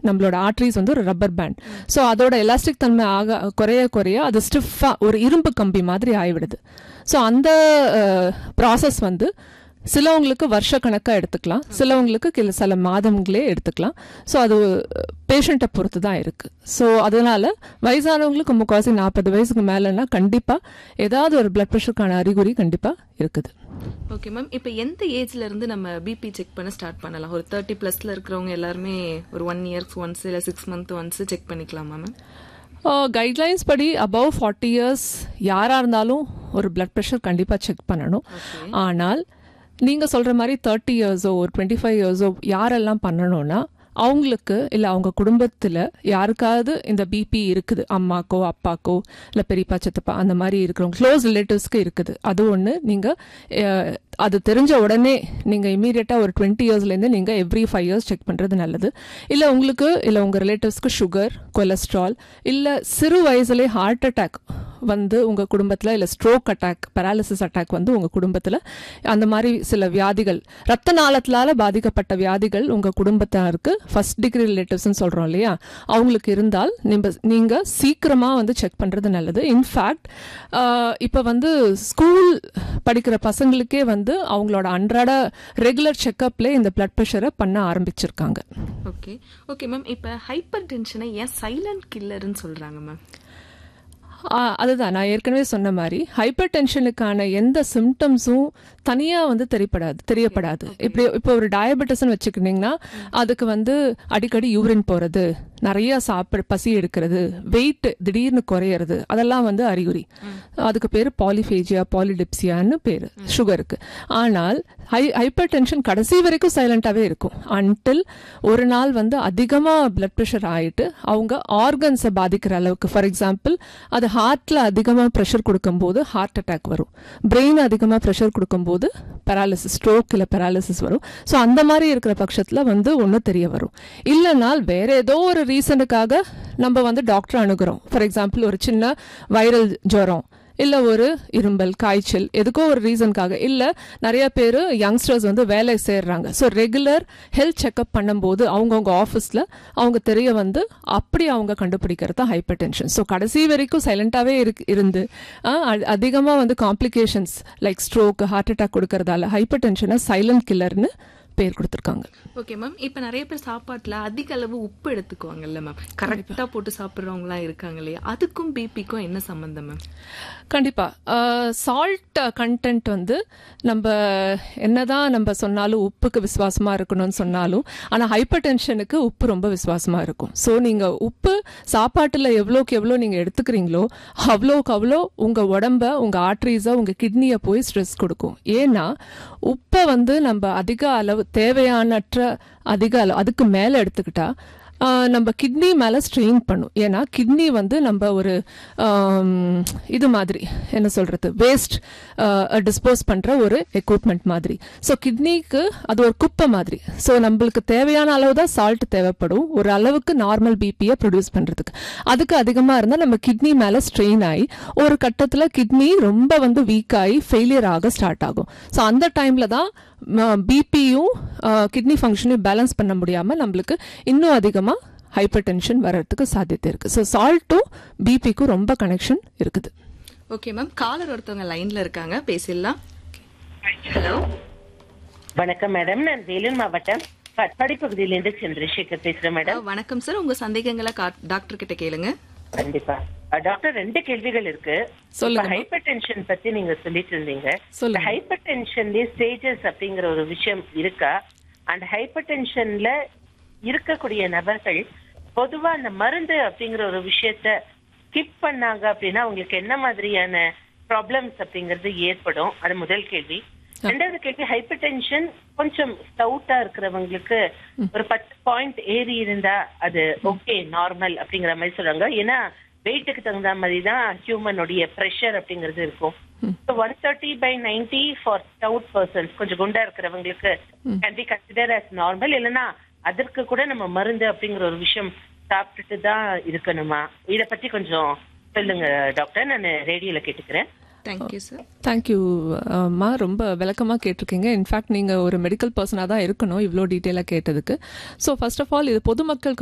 நம்மளோட ஆர்ட்ரிஸ் வந்து ஒரு ரப்பர் பேண்ட் ஸோ அதோட எலாஸ்டிக் தன்மை ஆக குறைய குறைய அது ஸ்டிஃபாக ஒரு இரும்பு கம்பி மாதிரி ஆகிவிடுது ஸோ அந்த ப்ராசஸ் வந்து சிலவங்களுக்கு வருஷ கணக்காக எடுத்துக்கலாம் சிலவங்களுக்கு கில சில மாதங்களே எடுத்துக்கலாம் ஸோ அது பேஷண்ட்டை பொறுத்து தான் இருக்குது ஸோ அதனால வயசானவங்களுக்கு முக்கால்வாசி நாற்பது வயசுக்கு மேலேனா கண்டிப்பாக ஏதாவது ஒரு பிளட் ப்ரெஷருக்கான அறிகுறி கண்டிப்பாக இருக்குது ஓகே மேம் இப்போ எந்த ஏஜ்ல இருந்து நம்ம பிபி செக் பண்ண ஸ்டார்ட் பண்ணலாம் ஒரு தேர்ட்டி பிளஸ்ல இருக்கிறவங்க எல்லாருமே ஒரு ஒன் இயர்ஸ் ஒன்ஸ் இல்லை சிக்ஸ் மந்த் ஒன்ஸ் செக் பண்ணிக்கலாமா மேம் கைட்லைன்ஸ் படி அபவ் ஃபார்ட்டி இயர்ஸ் யாராக இருந்தாலும் ஒரு பிளட் ப்ரெஷர் கண்டிப்பாக செக் பண்ணணும் ஆனால் நீங்கள் சொல்கிற மாதிரி தேர்ட்டி இயர்ஸோ ஒரு டுவெண்ட்டி ஃபைவ் இயர்ஸோ யாரெல்லாம் பண்ணணும்னா அவங்களுக்கு இல்லை அவங்க குடும்பத்தில் யாருக்காவது இந்த பிபி இருக்குது அம்மாக்கோ அப்பாக்கோ இல்லை பெரியப்பா சித்தப்பா அந்த மாதிரி இருக்கிறவங்க க்ளோஸ் ரிலேட்டிவ்ஸ்க்கு இருக்குது அது ஒன்று நீங்கள் அது தெரிஞ்ச உடனே நீங்கள் இமீடியட்டாக ஒரு டுவெண்ட்டி இயர்ஸ்லேருந்து நீங்கள் எவ்ரி ஃபைவ் இயர்ஸ் செக் பண்ணுறது நல்லது இல்லை உங்களுக்கு இல்லை உங்கள் ரிலேட்டிவ்ஸ்க்கு சுகர் கொலஸ்ட்ரால் இல்லை சிறு வயசுலேயே ஹார்ட் அட்டாக் வந்து உங்கள் குடும்பத்தில் இல்லை ஸ்ட்ரோக் அட்டாக் பெராலிசிஸ் அட்டாக் வந்து உங்கள் குடும்பத்தில் அந்த மாதிரி சில வியாதிகள் ரத்த நாளத்தினால பாதிக்கப்பட்ட வியாதிகள் உங்கள் குடும்பத்தாருக்கு ஃபர்ஸ்ட் டிகிரி ரிலேட்டிவ்ஸ்னு சொல்கிறோம் இல்லையா அவங்களுக்கு இருந்தால் நீங்கள் நீங்கள் சீக்கிரமாக வந்து செக் பண்ணுறது நல்லது இன்ஃபேக்ட் இப்போ வந்து ஸ்கூல் படிக்கிற பசங்களுக்கே வந்து அவங்களோட அன்றாட ரெகுலர் செக்கப்ல இந்த பிளட் ப்ரெஷரை பண்ண ஆரம்பிச்சிருக்காங்க ஓகே ஓகே மேம் இப்போ ஹைப்பர் டென்ஷனை ஏன் சைலண்ட் கில்லர்னு சொல்றாங்க மேம் அதுதான் நான் ஏற்கனவே சொன்ன மாதிரி ஹைப்பர் டென்ஷனுக்கான எந்த சிம்டம்ஸும் தனியாக வந்து தெரியப்படாது தெரியப்படாது இப்படி இப்போ ஒரு டயபெட்டிஸ்னு வச்சுக்கிட்டிங்கன்னா அதுக்கு வந்து அடிக்கடி யூரின் போகிறது நிறைய சாப்பிட பசி எடுக்கிறது வெயிட் திடீர்னு குறையிறது அதெல்லாம் வந்து அறிகுறி அதுக்கு பேர் பாலிஃபேஜியா பாலிடிப்சியான்னு பேர் சுகருக்கு ஆனால் ஹை ஹைப்பர் டென்ஷன் கடைசி வரைக்கும் சைலண்டாகவே இருக்கும் அன்டில் ஒரு நாள் வந்து அதிகமாக பிளட் ப்ரெஷர் ஆகிட்டு அவங்க ஆர்கன்ஸை பாதிக்கிற அளவுக்கு ஃபார் எக்ஸாம்பிள் அது ஹார்ட்டில் அதிகமாக ப்ரெஷர் கொடுக்கும்போது ஹார்ட் அட்டாக் வரும் பிரெயின் அதிகமாக ப்ரெஷர் கொடுக்கும்போது பெராலிசிஸ் ஸ்ட்ரோக் இல்லை பெராலிசிஸ் வரும் ஸோ அந்த மாதிரி இருக்கிற பட்சத்தில் வந்து ஒன்று தெரிய வரும் இல்லைனால் வேற ஏதோ ஒரு ரீசனுக்காக நம்ம வந்து டாக்டர் அணுகிறோம் ஃபார் எக்ஸாம்பிள் ஒரு சின்ன வைரல் ஜுரம் இல்லை ஒரு இரும்பல் காய்ச்சல் எதுக்கோ ஒரு ரீசனுக்காக இல்லை நிறைய பேர் யங்ஸ்டர்ஸ் வந்து வேலை சேர்றாங்க ஸோ ரெகுலர் ஹெல்த் செக்அப் பண்ணும்போது அவங்கவுங்க ஆஃபீஸில் அவங்க தெரிய வந்து அப்படி அவங்க கண்டுபிடிக்கிறது தான் ஹைப்பர் டென்ஷன் ஸோ கடைசி வரைக்கும் சைலண்ட்டாகவே இருக்கு இருந்து அதிகமாக வந்து complications like stroke heart attack கொடுக்கறதால ஹைப்பர் டென்ஷனை சைலண்ட் கில்லர்னு பேர் கொடுத்துருக்காங்க ஓகே மேம் இப்போ நிறைய பேர் சாப்பாட்டில் அதிக அளவு உப்பு எடுத்துக்குவாங்கல்ல மேம் கரெக்டாக போட்டு சாப்பிட்றவங்களாம் இருக்காங்க இல்லையா அதுக்கும் பிபிக்கும் என்ன சம்மந்தம் மேம் கண்டிப்பாக சால்ட் கண்டென்ட் வந்து நம்ம என்னதான் நம்ம சொன்னாலும் உப்புக்கு விசுவாசமாக இருக்கணும்னு சொன்னாலும் ஆனால் ஹைப்பர் டென்ஷனுக்கு உப்பு ரொம்ப விசுவாசமாக இருக்கும் ஸோ நீங்கள் உப்பு சாப்பாட்டில் எவ்வளோக்கு எவ்வளோ நீங்கள் எடுத்துக்கிறீங்களோ அவ்வளோக்கு அவ்வளோ உங்கள் உடம்ப உங்கள் ஆர்ட்ரிஸை உங்கள் கிட்னியை போய் ஸ்ட்ரெஸ் கொடுக்கும் ஏன்னா உப்பை வந்து நம்ம அதிக அளவு தேவையானற்ற அதிக அளவு அதுக்கு மேலே எடுத்துக்கிட்டா நம்ம கிட்னி மேலே ஸ்ட்ரெயின் பண்ணும் ஏன்னா கிட்னி வந்து நம்ம ஒரு இது மாதிரி என்ன சொல்கிறது வேஸ்ட் டிஸ்போஸ் பண்ணுற ஒரு எக்யூப்மெண்ட் மாதிரி ஸோ கிட்னிக்கு அது ஒரு குப்பை மாதிரி ஸோ நம்மளுக்கு தேவையான அளவு தான் சால்ட் தேவைப்படும் ஒரு அளவுக்கு நார்மல் பிபியை ப்ரொடியூஸ் பண்ணுறதுக்கு அதுக்கு அதிகமாக இருந்தால் நம்ம கிட்னி மேலே ஸ்ட்ரெயின் ஆகி ஒரு கட்டத்தில் கிட்னி ரொம்ப வந்து வீக் ஆகி ஃபெயிலியர் ஆக ஸ்டார்ட் ஆகும் ஸோ அந்த டைமில் தான் பிபியும் கிட்னி ஃபங்க்ஷனையும் பேலன்ஸ் பண்ண முடியாமல் நம்மளுக்கு இன்னும் அதிகமாக ஹைப்பர் டென்ஷன் வர்றதுக்கு சாத்தியத்தை இருக்கு ஸோ சால்ட்டும் பிபிக்கும் ரொம்ப கனெக்ஷன் இருக்குது ஓகே மேம் காலர் ஒருத்தவங்க லைன்ல இருக்காங்க பேசிடலாம் ஹலோ வணக்கம் மேடம் நான் வேலூர் மாவட்டம் கட்பாடி பகுதியிலிருந்து சந்திரசேகர் பேசுறேன் மேடம் வணக்கம் சார் உங்க சந்தேகங்களை டாக்டர் கிட்ட கேளுங்க கண்டிப்பா டாக்டர் ரெண்டு கேள்விகள் இருக்கு ஹைப்பர் டென்ஷன் பத்தி நீங்க சொல்லிட்டு இருந்தீங்க ஹைப்பர் டென்ஷன்லயே ஸ்டேஜஸ் அப்படிங்கிற ஒரு விஷயம் இருக்கா அண்ட் ஹைப்பர் டென்ஷன்ல இருக்கக்கூடிய நபர்கள் பொதுவா அந்த மருந்து அப்படிங்கிற ஒரு விஷயத்த ஸ்கிப் பண்ணாங்க அப்படின்னா அவங்களுக்கு என்ன மாதிரியான ப்ராப்ளம்ஸ் அப்படிங்கிறது ஏற்படும் அது முதல் கேள்வி ரெண்டாவது கேள்வி ஹைப்பர் டென்ஷன் கொஞ்சம் ஸ்டவுட்டா இருக்கிறவங்களுக்கு ஒரு பத்து பாயிண்ட் ஏறி இருந்தா அது ஓகே நார்மல் அப்படிங்கிற மாதிரி சொல்றாங்க ஏன்னா வெயிட்டுக்கு தகுந்த மாதிரி தான் ஹியூமனுடைய ப்ரெஷர் அப்படிங்கிறது இருக்கும் one thirty by ninety for stout persons கொஞ்சம் குண்டா இருக்கிறவங்களுக்கு can be consider as normal இல்லைன்னா அதற்கு கூட நம்ம மருந்து அப்படிங்கிற ஒரு விஷயம் சாப்பிட்டுட்டு தான் இருக்கணுமா இத பத்தி கொஞ்சம் சொல்லுங்க டாக்டர் நான் ரேடியோல கேட்டுக்கிறேன் தேங்க்யூ சார் தேங்க்யூ அம்மா ரொம்ப விளக்கமாக கேட்டிருக்கீங்க இன்ஃபேக்ட் நீங்கள் ஒரு மெடிக்கல் பர்சனாக தான் இருக்கணும் இவ்வளோ டீட்டெயிலாக கேட்டதுக்கு ஸோ ஃபர்ஸ்ட் ஆஃப் ஆல் இது பொதுமக்களுக்கு